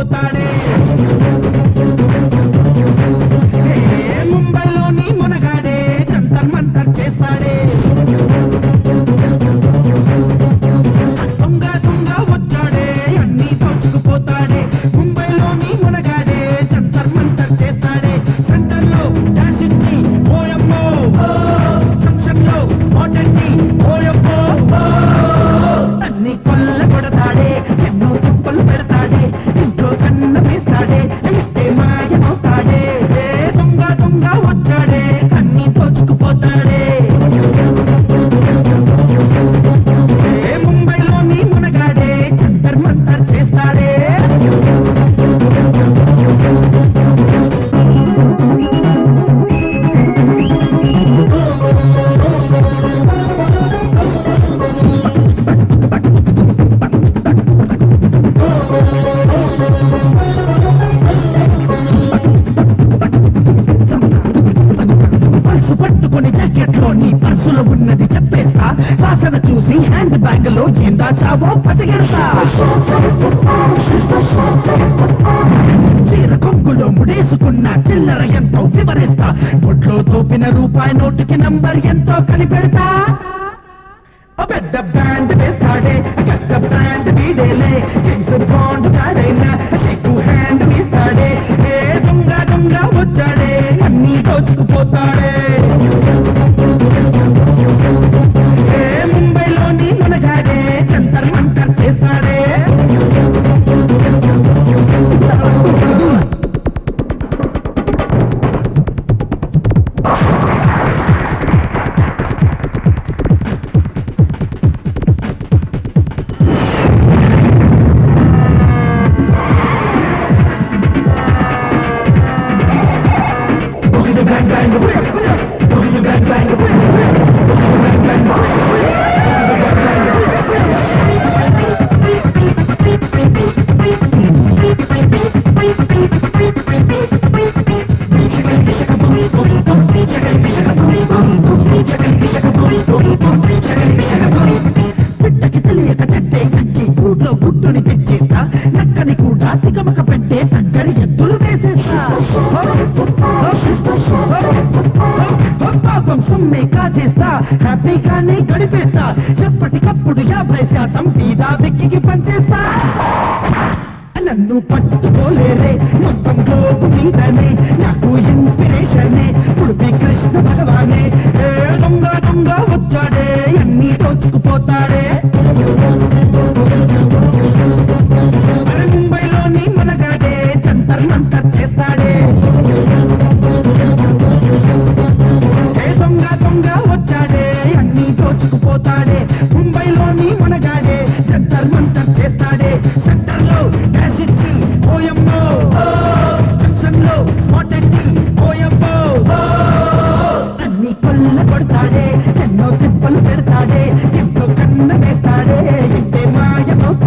దోచుకుపోతాడే ఏ ముంబైలోని మునగాడే జంతర్ మంతర్ చేస్తాడే దొంగ దొంగ వచ్చాడే అన్ని దోచుకుపోతాడే ముంబైలోని మునగాడే జంతర్ మంతర్ చేస్తాడే సెంటర్ లో డాష్ ఇచ్చి ఓయమ్మో జంక్షన్ లో స్పాట్ అండి ఓయమ్మో అన్ని కొల్ల కొడతాడే ఎన్నో తుప్పలు పెడతాడే ఇంట్లో కన్న వేస్తాడే అయితే మాయమవుతాడే ఏ దొంగ దొంగ వచ్చాడే అన్ని దోచుకుపోతాడే ఏ ముంబైలోని మునగాడే జంతర్ మంతర్ చేస్తాడే పర్సు పట్టుకుని జాకెట్ లోని పర్సులో ఉన్నది చెప్పేస్తా వాసన చూసి హ్యాండ్ బ్యాగ్ లో ఏం దాచావో పసిగెడతా చీర కొంగులో ముడేసుకున్న చిల్లర ఎంతో వివరిస్తా బొట్లో తోపిన రూపాయి నోటుకి నంబర్ ఎంతో కనిపెడతా ఓ పెద్ద బ్యాండ్ వేస్తాడే పెద్ద బ్రాండ్ వీడేలే జేమ్స్ బాండ్ కాడైనా షేకు హ్యాండ్ ఇస్తాడే ఏ దొంగ దొంగ వచ్చాడే అన్ని దోచుకుపోతాడే ఏ ముంబైలోని మునగాడే జంతర్ మంతర్ చేస్తాడే బిడ్డకి తెలియక చెట్టే ఎక్కి ఊళ్ళో గుడ్డుని తెచ్చేస్తా నక్కని కూడా తికమక పెట్టే దగ్గర ఎద్దులు వేసేస్తా పాపం సొమ్మే కాజేస్తా హ్యాపీగానే గడిపేస్తా ఎప్పటికప్పుడు యాభై శాతం బీదా వెక్కికి పనిచేస్తా నన్ను పట్టుకోలేరే మొత్తం గ్లోబు మీదనే నాకు ఇన్స్పిరేషనే ఉడిపి కృష్ణ భగవానే ఏ దొంగ దొంగ వచ్చాడే అన్ని దోచుకుపోతాడే అరే ముంబైలోని మనగాడే జంతర్ మంతర్ చేస్తాడే ఏ దొంగ దొంగ వచ్చాడే అన్ని దోచుకుపోతాడే ముంబైలోని మునగాడే జంతర్ మంతర్ చేస్తాడే సెంటర్ లో డాష్ ఇచ్చి ఓయమ్మో జంక్షన్ లో స్పాట్ అండి ఓయమ్మో అన్ని కొల్ల కొడతాడే ఎన్నో తిప్పలు పెడతాడే ఎంతో కన్న వేస్తాడే ఇంటే మాయమవుతాడే